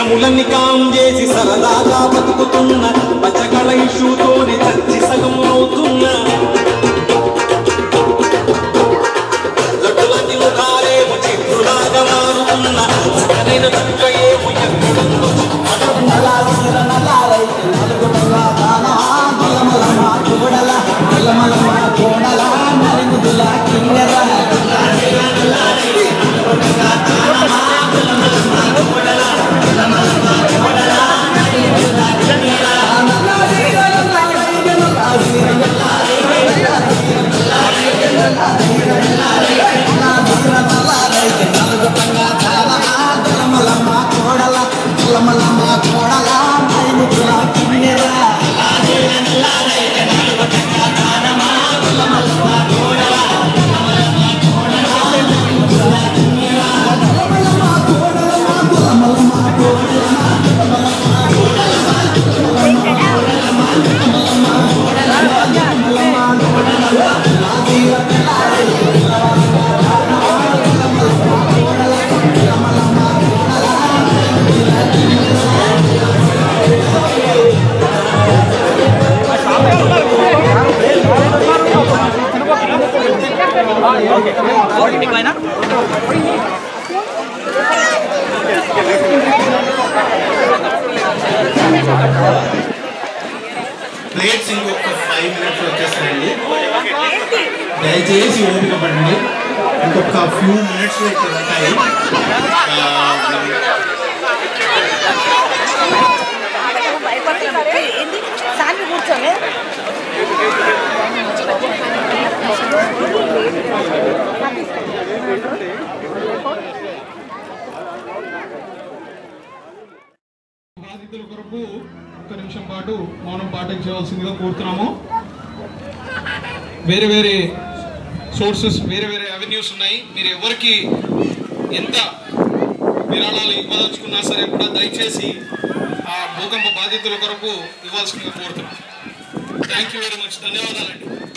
కష్టములని కాం చేసి సరదాగా బతుకుతున్న బచ్చకళ ఇష్యూతోనే చచ్చి సగం అవుతున్నా లడ్డులకి ముఖాలేమో చిత్రులాగా మారుతున్న సరైన చుక్క ఏమో ఎక్కడుందో ప్లేట్స్ ఇంకొక ఫైవ్ మినిట్స్ వచ్చేస్తాయండి దయచేసి ఓపిక పడండి ఇంకొక ఫ్యూ మినిట్స్ ఇక్కడ ఉంటాయి ఆ, ఏంది సాన్ని కూర్చోలే బాధితుల కొరకు ఒక్క నిమిషం పాటు మౌనం పాటించవలసిందిగా కోరుతున్నాము వేరే వేరే సోర్సెస్ వేరే వేరే అవెన్యూస్ ఉన్నాయి మీరు ఎవరికి ఎంత విరాళాలు ఇవ్వదలుచుకున్నా సరే కూడా దయచేసి ఆ భూకంప బాధితుల కొరకు ఇవ్వాల్సిందిగా కోరుతున్నాం థ్యాంక్ యూ వెరీ మచ్ ధన్యవాదాలండి